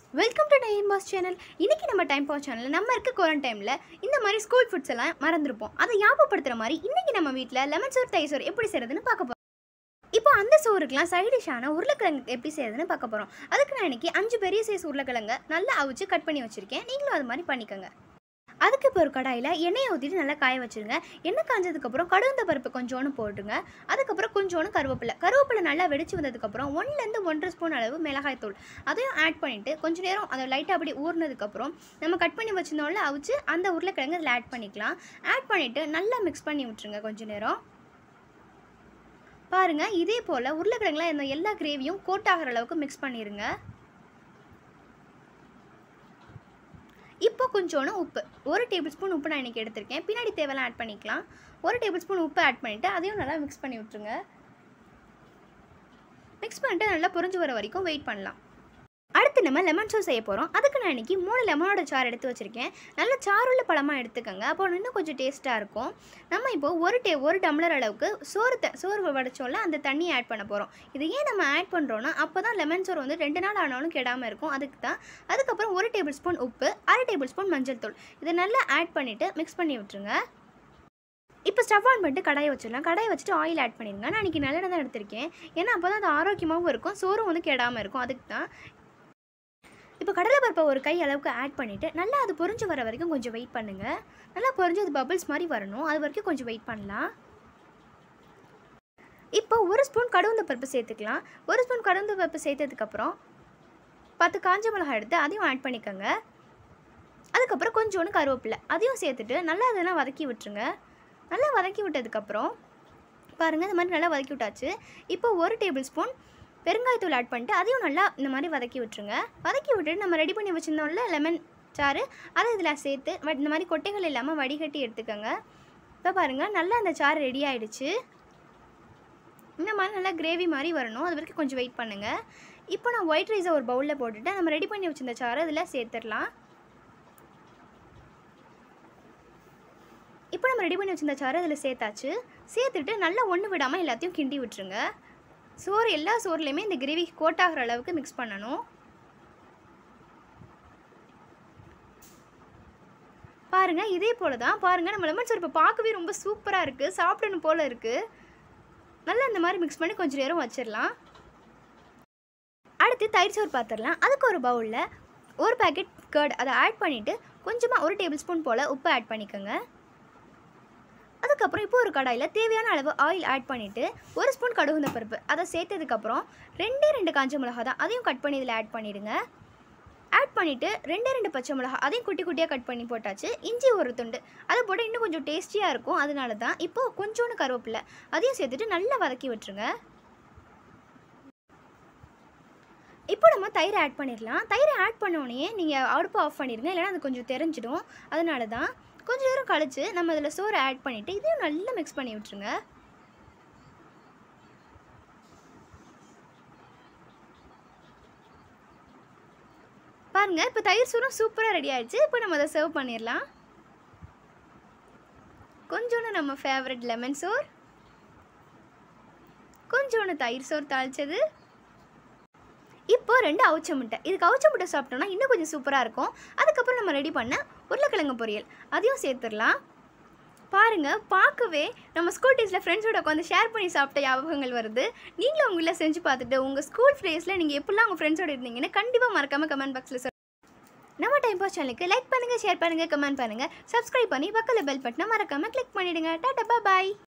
welcome to time pass channel இன்னைக்கு நம்ம time pass சேனலில் நம்ம இருக்க குவாரண்டைமில் இந்த மாதிரி ஸ்கூல் ஃபுட்ஸ் எல்லாம் மறந்துருப்போம் அதை ஞாபகப்படுத்துகிற மாதிரி இன்னைக்கு நம்ம வீட்டில் லெமன் சோறு தயிர் சோறு எப்படி செய்யறதுன்னு பார்க்க போகிறோம் இப்போ அந்த சோறுக்கெலாம் சைட் டிஷ்ஷான உருளைக்கிழங்கு எப்படி செய்யறதுன்னு பார்க்க போகிறோம் அதுக்கு நான் இன்னைக்கு அஞ்சு பெரிய சைஸ் உருளைக்கிழங்க நல்லா அவிச்சு கட் பண்ணி வச்சுருக்கேன் நீங்களும் அது மாதிரி பண்ணிக்கோங்க அதுக்கு இப்போ ஒரு கடாயில் எண்ணெயை ஊற்றிட்டு நல்லா காய வச்சுருங்க எண்ணெய் காஞ்சதுக்கப்புறம் கடுந்த பருப்பு கொஞ்சோன்னு போட்டுங்க அதுக்கப்புறம் கொஞ்சோன்னு கருவேப்பிலை கருவேப்பிலை நல்லா வெடிச்சு வந்ததுக்கப்புறம் ஒன்றுலேருந்து ஒன்றரை ஸ்பூன் அளவு மிளகாய் தூள் அதையும் ஆட் பண்ணிவிட்டு கொஞ்ச நேரம் அதை லைட்டாக அப்படி ஊறினதுக்கப்புறம் நம்ம கட் பண்ணி வச்சிருந்தோம்ல அவிச்சு அந்த உருளைக்கிழங்கு அதில் ஆட் பண்ணிக்கலாம் ஆட் பண்ணிவிட்டு நல்லா மிக்ஸ் பண்ணி விட்டுருங்க கொஞ்ச நேரம் பாருங்கள் இதே போல் உருளைக்கிழங்குல இந்த எல்லா கிரேவியும் கோட் ஆகிற அளவுக்கு மிக்ஸ் பண்ணிடுங்க இப்போ கொஞ்சோண்டு உப்பு ஒரு டேபிள் ஸ்பூன் உப்பு நான் இன்றைக்கி எடுத்திருக்கேன் பின்னாடி தேவையெல்லாம் ஆட் பண்ணிக்கலாம் ஒரு டேபிள் ஸ்பூன் உப்பு ஆட் பண்ணிவிட்டு அதையும் நல்லா மிக்ஸ் பண்ணி விட்டுருங்க மிக்ஸ் பண்ணிட்டு நல்லா புரிஞ்சு வர வரைக்கும் வெயிட் பண்ணலாம் அடுத்து நம்ம லெமன் சோஸ் செய்ய போகிறோம் அதுக்கு நான் இன்றைக்கி மூணு லெமனோட சாறு எடுத்து வச்சுருக்கேன் நல்ல சாறுள்ள பழமாக எடுத்துக்கோங்க அப்போ இன்னும் கொஞ்சம் டேஸ்ட்டாக இருக்கும் நம்ம இப்போ ஒரு டே ஒரு டம்ளர் அளவுக்கு சோறு த சோறு வடிச்சோம்ல அந்த தண்ணியை ஆட் பண்ண போகிறோம் இது ஏன் நம்ம ஆட் பண்ணுறோன்னா அப்போ தான் லெமன் சோறு வந்து ரெண்டு நாள் ஆனாலும் கெடாமல் இருக்கும் அதுக்கு தான் அதுக்கப்புறம் ஒரு டேபிள் ஸ்பூன் உப்பு அரை டேபிள் ஸ்பூன் மஞ்சள் தூள் இதை நல்லா ஆட் பண்ணிவிட்டு மிக்ஸ் பண்ணி விட்டுருங்க இப்போ ஸ்டவ் ஆன் பண்ணிட்டு கடாயை வச்சிடலாம் கடாயை வச்சுட்டு ஆயில் ஆட் பண்ணிடுங்க நான் இன்றைக்கி நல்லெண்ணெய் தான் எடுத்திருக்கேன் ஏன்னா அப்போ தான் அது ஆரோக்கியமாகவும் இருக்கும் சோறும் வந்து கெடாமல் இருக்கும் அதுக்கு தான் இப்போ கடலைப்பருப்பை ஒரு கை அளவுக்கு ஆட் பண்ணிவிட்டு நல்லா அது பொரிஞ்சு வர வரைக்கும் கொஞ்சம் வெயிட் பண்ணுங்கள் நல்லா பொரிஞ்சு அது பபிள்ஸ் மாதிரி வரணும் அது வரைக்கும் கொஞ்சம் வெயிட் பண்ணலாம் இப்போ ஒரு ஸ்பூன் கடுந்த பருப்பு சேர்த்துக்கலாம் ஒரு ஸ்பூன் கடுந்த பருப்பு சேர்த்ததுக்கப்புறம் பத்து காஞ்ச மிளகாய் எடுத்து அதையும் ஆட் பண்ணிக்கோங்க அதுக்கப்புறம் கொஞ்சோண்டு கருவேப்பிலை அதையும் சேர்த்துட்டு நல்லா அதெல்லாம் வதக்கி விட்டுருங்க நல்லா வதக்கி விட்டதுக்கப்புறம் பாருங்கள் இந்த மாதிரி நல்லா வதக்கி விட்டாச்சு இப்போ ஒரு டேபிள் ஸ்பூன் பெருங்காயத்தூள் ஆட் பண்ணிட்டு அதையும் நல்லா இந்த மாதிரி வதக்கி விட்டுருங்க வதக்கி விட்டுட்டு நம்ம ரெடி பண்ணி வச்சுருந்தோம்ல லெமன் சாறு அதை இதில் சேர்த்து வ- இந்த மாதிரி கொட்டைகள் இல்லாமல் வடிகட்டி எடுத்துக்கோங்க இப்போ பாருங்கள் நல்லா அந்த சாறு ரெடி ஆயிடுச்சு இந்த மாதிரி நல்லா கிரேவி மாதிரி வரணும் அது வரைக்கும் கொஞ்சம் வெயிட் பண்ணுங்கள் இப்போ நான் ஒயிட் ரைஸை ஒரு பவுலில் போட்டுட்டு நம்ம ரெடி பண்ணி வச்சிருந்த சாறை இதில் சேர்த்துடலாம் இப்போ நம்ம ரெடி பண்ணி வச்சிருந்த சாறை இதில் சேர்த்தாச்சு சேர்த்துட்டு நல்லா ஒன்று விடாமல் எல்லாத்தையும் கிண்டி விட்டுருங்க சோறு எல்லா சோறுலையுமே இந்த கிரேவி கோட் ஆகிற அளவுக்கு மிக்ஸ் பண்ணணும் பாருங்க இதே போல தான் பாருங்க நம்ம லெமன் சோறு இப்போ பார்க்கவே ரொம்ப சூப்பராக இருக்குது சாப்பிடணும் போல இருக்குது நல்லா இந்த மாதிரி மிக்ஸ் பண்ணி கொஞ்சம் நேரம் வச்சிடலாம் அடுத்து தயிர் சோறு பார்த்துடலாம் அதுக்கு ஒரு பவுலில் ஒரு பேக்கெட் கர்ட் அதை ஆட் பண்ணிவிட்டு கொஞ்சமாக ஒரு டேபிள் ஸ்பூன் போல் உப்பு ஆட் பண்ணிக்கோங்க அதுக்கப்புறம் இப்போ ஒரு கடாயில் தேவையான அளவு ஆயில் ஆட் பண்ணிவிட்டு ஒரு ஸ்பூன் கடுகுந்த பருப்பு அதை சேர்த்ததுக்கப்புறம் ரெண்டே ரெண்டு காஞ்ச மிளகா தான் அதையும் கட் பண்ணி இதில் ஆட் பண்ணிவிடுங்க ஆட் பண்ணிவிட்டு ரெண்டே ரெண்டு பச்சை மிளகா அதையும் குட்டி குட்டியாக கட் பண்ணி போட்டாச்சு இஞ்சி ஒரு துண்டு அதை போட்டு இன்னும் கொஞ்சம் டேஸ்டியாக இருக்கும் அதனால தான் இப்போது கொஞ்சோண்டு கருவேப்பிலை அதையும் சேர்த்துட்டு நல்லா வதக்கி விட்டுருங்க இப்போ நம்ம தயிர் ஆட் பண்ணிடலாம் தயிரை ஆட் பண்ணோடனே நீங்கள் அடுப்பு ஆஃப் பண்ணிடுங்க இல்லைன்னா அது கொஞ்சம் தெரிஞ்சிடும் அதனால தான் கொஞ்ச நேரம் கழிச்சு நம்ம இதில் சோறை ஆட் பண்ணிவிட்டு இதையும் நல்லா மிக்ஸ் பண்ணி விட்டுருங்க பாருங்க இப்போ தயிர் சோறும் சூப்பராக ரெடி ஆயிடுச்சு இப்போ நம்ம அதை சர்வ் பண்ணிடலாம் கொஞ்சோண்டு நம்ம ஃபேவரட் லெமன் சோர் கொஞ்சோண்டு தயிர் சோறு தாளிச்சது இப்போ ரெண்டு அவிச்ச முட்டை இதுக்கு அவிச்ச முட்டை சாப்பிட்டோம்னா இன்னும் கொஞ்சம் சூப்பராக இருக்கும் அதுக்கப்புறம் நம்ம ரெடி பண்ண உருளைக்கிழங்கு பொரியல் அதையும் சேர்த்துடலாம் பாருங்க பார்க்கவே நம்ம ஸ்கூல் டேஸில் ஃப்ரெண்ட்ஸோட உட்காந்து ஷேர் பண்ணி சாப்பிட்ட ஞாபகங்கள் வருது நீங்களும் உங்க வீட்டில் செஞ்சு பார்த்துட்டு உங்கள் ஸ்கூல் டேஸில் நீங்கள் எப்படிலாம் உங்கள் ஃப்ரெண்ட்ஸோட இருந்தீங்கன்னு கண்டிப்பாக மறக்காமல் கமெண்ட் பாக்ஸில் சொல்லுங்கள் நம்ம டைம் பாஸ் சேனலுக்கு லைக் பண்ணுங்கள் ஷேர் பண்ணுங்கள் கமெண்ட் பண்ணுங்கள் சப்ஸ்கிரைப் பண்ணி பக்கத்தில் பெல் பட்டனை மறக்காமல் கிளிக் பண்ணிவிடுங்க டாட்டா பாய்